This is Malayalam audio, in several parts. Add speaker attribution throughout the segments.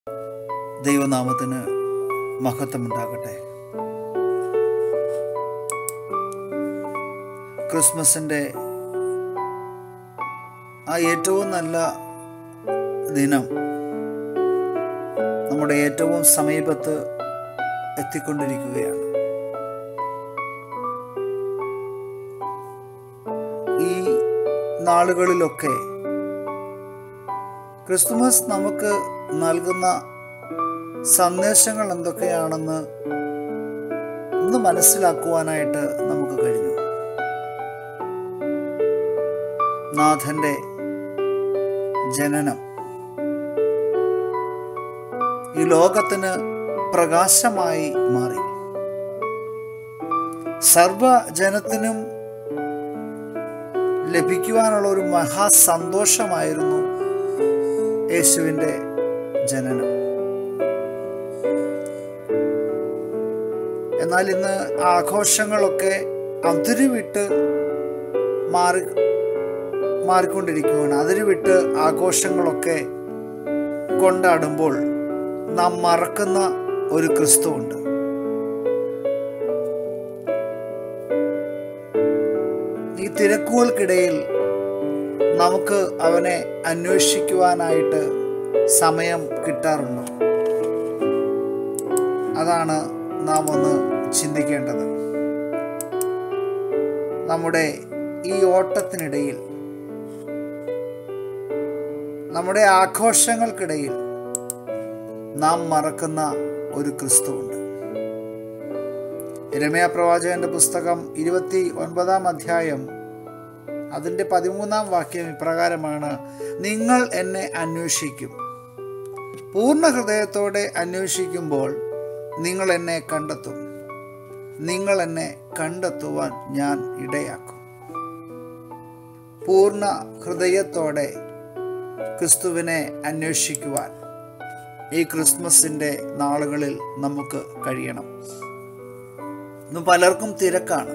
Speaker 1: ദൈവനാമത്തിന് മഹത്വമുണ്ടാകട്ടെ ക്രിസ്മസിൻ്റെ ആ ഏറ്റവും നല്ല ദിനം നമ്മുടെ ഏറ്റവും സമീപത്ത് എത്തിക്കൊണ്ടിരിക്കുകയാണ് ഈ നാളുകളിലൊക്കെ ക്രിസ്തുമസ് നമുക്ക് നൽകുന്ന സന്ദേശങ്ങൾ എന്തൊക്കെയാണെന്ന് ഒന്ന് മനസ്സിലാക്കുവാനായിട്ട് നമുക്ക് കഴിഞ്ഞു നാഥന്റെ ജനനം ഈ ലോകത്തിന് പ്രകാശമായി മാറി സർവജനത്തിനും ലഭിക്കുവാനുള്ള ഒരു മഹാസന്തോഷമായിരുന്നു യേശുവിൻ്റെ ജനനം എന്നാൽ ഇന്ന് ആഘോഷങ്ങളൊക്കെ അതിരുവിട്ട് മാറി മാറിക്കൊണ്ടിരിക്കുകയാണ് അതിരുവിട്ട് ആഘോഷങ്ങളൊക്കെ കൊണ്ടാടുമ്പോൾ നാം മറക്കുന്ന ഒരു ക്രിസ്തുവുണ്ട് ഈ തിരക്കുകൾക്കിടയിൽ നമുക്ക് അവനെ അന്വേഷിക്കുവാനായിട്ട് സമയം കിട്ടാറുണ്ടോ അതാണ് നാം ഒന്ന് ചിന്തിക്കേണ്ടത് നമ്മുടെ ഈ ഓട്ടത്തിനിടയിൽ നമ്മുടെ ആഘോഷങ്ങൾക്കിടയിൽ നാം മറക്കുന്ന ഒരു ക്രിസ്തുവുണ്ട് രമയ പ്രവാചകന്റെ പുസ്തകം ഇരുപത്തി ഒൻപതാം അധ്യായം അതിൻ്റെ പതിമൂന്നാം വാക്യം ഇപ്രകാരമാണ് നിങ്ങൾ എന്നെ അന്വേഷിക്കും പൂർണ്ണ ഹൃദയത്തോടെ അന്വേഷിക്കുമ്പോൾ നിങ്ങൾ എന്നെ കണ്ടെത്തും നിങ്ങൾ എന്നെ കണ്ടെത്തുവാൻ ഞാൻ ഇടയാക്കും പൂർണ്ണ ഹൃദയത്തോടെ ക്രിസ്തുവിനെ അന്വേഷിക്കുവാൻ ഈ ക്രിസ്മസിൻ്റെ നാളുകളിൽ നമുക്ക് കഴിയണം ഇന്ന് പലർക്കും തിരക്കാണ്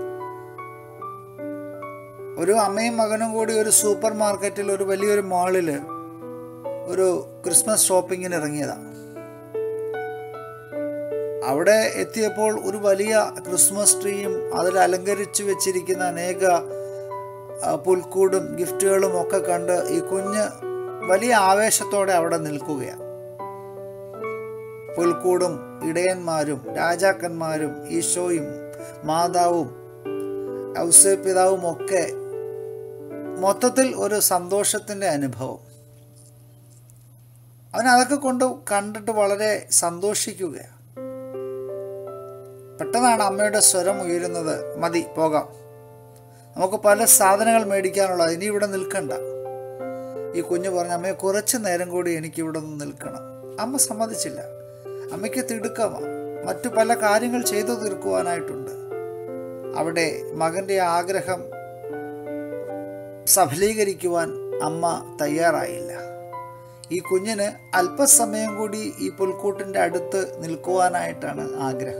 Speaker 1: ഒരു അമ്മയും മകനും കൂടി ഒരു സൂപ്പർ മാർക്കറ്റിൽ ഒരു വലിയൊരു മാളിൽ ഒരു ക്രിസ്മസ് ഷോപ്പിങ്ങിന് ഇറങ്ങിയതാണ് അവിടെ എത്തിയപ്പോൾ ഒരു വലിയ ക്രിസ്മസ് ട്രീയും അതിൽ അലങ്കരിച്ചു വെച്ചിരിക്കുന്ന അനേക പുൽക്കൂടും ഗിഫ്റ്റുകളും ഒക്കെ കണ്ട് ഈ കുഞ്ഞ് വലിയ ആവേശത്തോടെ അവിടെ നിൽക്കുകയാണ് പുൽക്കൂടും ഇടയന്മാരും രാജാക്കന്മാരും ഈശോയും മാതാവും ഔസപിതാവും ഒക്കെ മൊത്തത്തിൽ ഒരു സന്തോഷത്തിൻ്റെ അനുഭവം അവൻ അതൊക്കെ കൊണ്ട് കണ്ടിട്ട് വളരെ സന്തോഷിക്കുകയാണ് പെട്ടെന്നാണ് അമ്മയുടെ സ്വരം ഉയരുന്നത് മതി പോകാം നമുക്ക് പല സാധനങ്ങൾ മേടിക്കാനുള്ളത് ഇനി ഇവിടെ നിൽക്കണ്ട ഈ കുഞ്ഞു പറഞ്ഞ അമ്മയെ കുറച്ച് നേരം കൂടി എനിക്ക് ഇവിടെ നിന്ന് നിൽക്കണം അമ്മ സമ്മതിച്ചില്ല അമ്മയ്ക്ക് തിടുക്കമാണ് മറ്റു പല കാര്യങ്ങൾ ചെയ്തു തീർക്കുവാനായിട്ടുണ്ട് അവിടെ മകൻ്റെ ആഗ്രഹം സഫലീകരിക്കുവാൻ അമ്മ തയ്യാറായില്ല ഈ കുഞ്ഞിന് അല്പസമയം കൂടി ഈ പുൽക്കൂട്ടിൻ്റെ അടുത്ത് നിൽക്കുവാനായിട്ടാണ് ആഗ്രഹം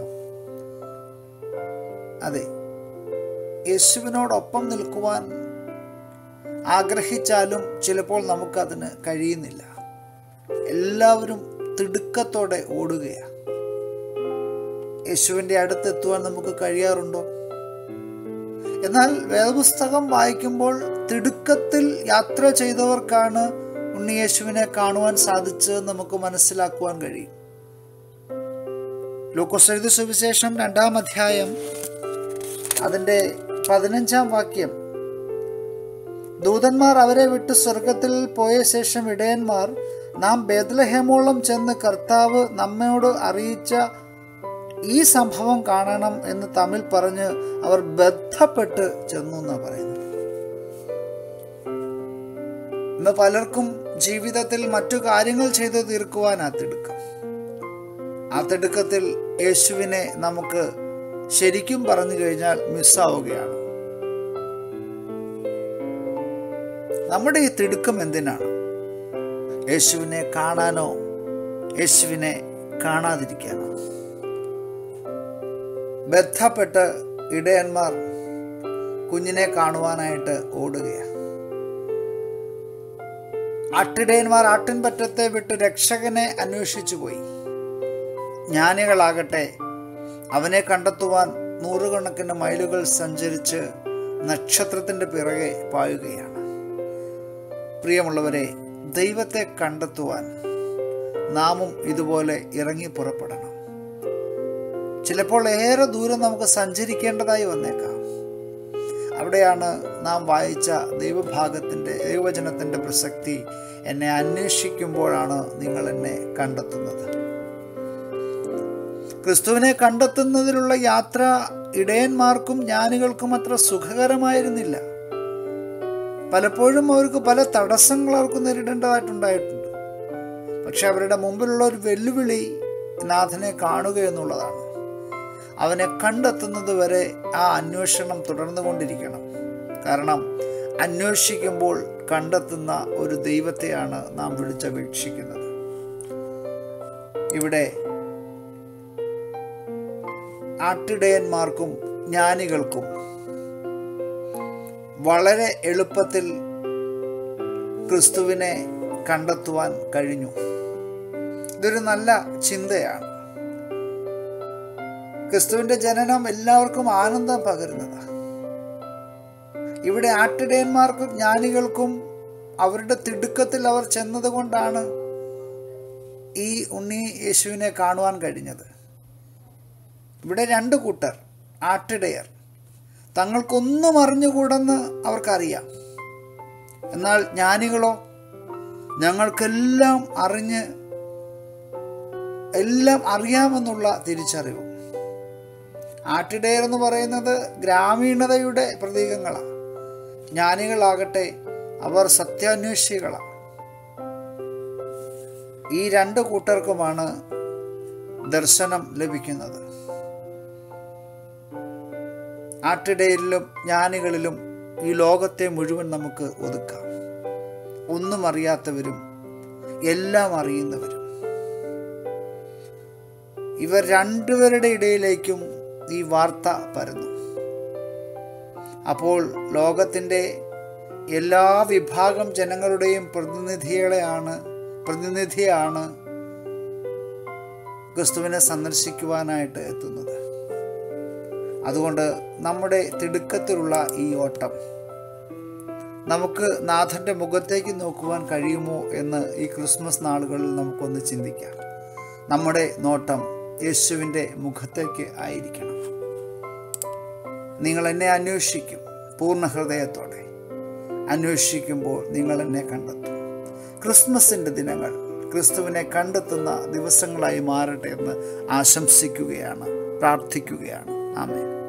Speaker 1: അതെ യേശുവിനോടൊപ്പം നിൽക്കുവാൻ ആഗ്രഹിച്ചാലും ചിലപ്പോൾ നമുക്കതിന് കഴിയുന്നില്ല എല്ലാവരും തിടുക്കത്തോടെ ഓടുകയാണ് യേശുവിൻ്റെ അടുത്തെത്തുവാൻ നമുക്ക് കഴിയാറുണ്ടോ എന്നാൽ വേദപുസ്തകം വായിക്കുമ്പോൾ തിടുക്കത്തിൽ യാത്ര ചെയ്തവർക്കാണ് ഉണ്ണിയേശുവിനെ കാണുവാൻ സാധിച്ചതെന്ന് നമുക്ക് മനസ്സിലാക്കുവാൻ കഴിയും ലൂക്കോസ് എഴുതി സുവിശേഷം രണ്ടാം അധ്യായം അതിൻ്റെ പതിനഞ്ചാം വാക്യം ദൂതന്മാർ അവരെ വിട്ട് സ്വർഗത്തിൽ പോയ ശേഷം ഇടയന്മാർ നാം ബേദ്ലഹേമോളം ചെന്ന് കർത്താവ് നമ്മോട് അറിയിച്ച ഈ സംഭവം കാണണം എന്ന് തമ്മിൽ പറഞ്ഞ് അവർ ബന്ധപ്പെട്ട് ചെന്നു എന്നാണ് പറയുന്നത് ഇന്ന് പലർക്കും ജീവിതത്തിൽ മറ്റു കാര്യങ്ങൾ ചെയ്തു തീർക്കുവാൻ ആ തിടുക്കം ആ തിടുക്കത്തിൽ യേശുവിനെ നമുക്ക് ശരിക്കും പറഞ്ഞു കഴിഞ്ഞാൽ മിസ്സാവുകയാണ് നമ്മുടെ ഈ തിടുക്കം എന്തിനാണ് യേശുവിനെ കാണാനോ യേശുവിനെ കാണാതിരിക്കാനോ ബന്ധപ്പെട്ട് ഇടയന്മാർ കുഞ്ഞിനെ കാണുവാനായിട്ട് ഓടുകയാണ് ആട്ടിടയന്മാർ ആട്ടിൻപറ്റത്തെ വിട്ട് രക്ഷകനെ അന്വേഷിച്ചു പോയി ജ്ഞാനികളാകട്ടെ അവനെ കണ്ടെത്തുവാൻ നൂറുകണക്കിന് മൈലുകൾ സഞ്ചരിച്ച് നക്ഷത്രത്തിൻ്റെ പിറകെ പായുകയാണ് പ്രിയമുള്ളവരെ ദൈവത്തെ കണ്ടെത്തുവാൻ നാമും ഇതുപോലെ ഇറങ്ങി പുറപ്പെടണം ചിലപ്പോൾ ഏറെ ദൂരം നമുക്ക് സഞ്ചരിക്കേണ്ടതായി വന്നേക്കാം അവിടെയാണ് നാം വായിച്ച ദൈവഭാഗത്തിൻ്റെ ദൈവവചനത്തിൻ്റെ പ്രസക്തി എന്നെ അന്വേഷിക്കുമ്പോഴാണ് നിങ്ങൾ എന്നെ കണ്ടെത്തുന്നത് ക്രിസ്തുവിനെ കണ്ടെത്തുന്നതിലുള്ള യാത്ര ഇടയന്മാർക്കും ജ്ഞാനികൾക്കും അത്ര സുഖകരമായിരുന്നില്ല പലപ്പോഴും അവർക്ക് പല തടസ്സങ്ങൾ അവർക്ക് നേരിടേണ്ടതായിട്ടുണ്ടായിട്ടുണ്ട് പക്ഷെ അവരുടെ മുമ്പിലുള്ള ഒരു വെല്ലുവിളി നാഥനെ കാണുക എന്നുള്ളതാണ് അവനെ കണ്ടെത്തുന്നത് വരെ ആ അന്വേഷണം തുടർന്നുകൊണ്ടിരിക്കണം കാരണം അന്വേഷിക്കുമ്പോൾ കണ്ടെത്തുന്ന ഒരു ദൈവത്തെയാണ് നാം വിളിച്ചപേക്ഷിക്കുന്നത് ഇവിടെ ആട്ടിടയന്മാർക്കും ജ്ഞാനികൾക്കും വളരെ എളുപ്പത്തിൽ ക്രിസ്തുവിനെ കണ്ടെത്തുവാൻ കഴിഞ്ഞു ഇതൊരു നല്ല ചിന്തയാണ് ക്രിസ്തുവിന്റെ ജനനം എല്ലാവർക്കും ആനന്ദം പകരുന്നതാണ് ഇവിടെ ആട്ടിടയന്മാർക്കും ജ്ഞാനികൾക്കും അവരുടെ തിടുക്കത്തിൽ അവർ ചെന്നതുകൊണ്ടാണ് ഈ ഉണ്ണി യേശുവിനെ കാണുവാൻ കഴിഞ്ഞത് ഇവിടെ രണ്ട് കൂട്ടർ ആട്ടിടയർ തങ്ങൾക്കൊന്നും അറിഞ്ഞുകൂടെന്ന് അവർക്കറിയാം എന്നാൽ ജ്ഞാനികളോ ഞങ്ങൾക്കെല്ലാം അറിഞ്ഞ് എല്ലാം അറിയാമെന്നുള്ള തിരിച്ചറിവ് ആട്ടിടയർ എന്ന് പറയുന്നത് ഗ്രാമീണതയുടെ പ്രതീകങ്ങളാണ് ജ്ഞാനികളാകട്ടെ അവർ സത്യാന്വേഷികളാണ് ഈ രണ്ട് കൂട്ടർക്കുമാണ് ദർശനം ലഭിക്കുന്നത് ആട്ടിടയരിലും ജ്ഞാനികളിലും ഈ ലോകത്തെ മുഴുവൻ നമുക്ക് ഒതുക്കാം ഒന്നും അറിയാത്തവരും എല്ലാം അറിയുന്നവരും ഇവർ രണ്ടുപേരുടെ ഇടയിലേക്കും ഈ വാർത്ത പരന്നു അപ്പോൾ ലോകത്തിൻ്റെ എല്ലാ വിഭാഗം ജനങ്ങളുടെയും പ്രതിനിധികളെയാണ് പ്രതിനിധിയാണ് ക്രിസ്തുവിനെ സന്ദർശിക്കുവാനായിട്ട് എത്തുന്നത് അതുകൊണ്ട് നമ്മുടെ തിടുക്കത്തിലുള്ള ഈ ഓട്ടം നമുക്ക് നാഥൻ്റെ മുഖത്തേക്ക് നോക്കുവാൻ കഴിയുമോ എന്ന് ഈ ക്രിസ്മസ് നാളുകളിൽ നമുക്കൊന്ന് ചിന്തിക്കാം നമ്മുടെ നോട്ടം യേശുവിൻ്റെ മുഖത്തേക്ക് ആയിരിക്കണം നിങ്ങൾ എന്നെ അന്വേഷിക്കും പൂർണ്ണ ഹൃദയത്തോടെ അന്വേഷിക്കുമ്പോൾ നിങ്ങൾ എന്നെ കണ്ടെത്തും ക്രിസ്മസിൻ്റെ ദിനങ്ങൾ ക്രിസ്തുവിനെ കണ്ടെത്തുന്ന ദിവസങ്ങളായി മാറട്ടെ എന്ന് ആശംസിക്കുകയാണ് പ്രാർത്ഥിക്കുകയാണ് ആമേൻ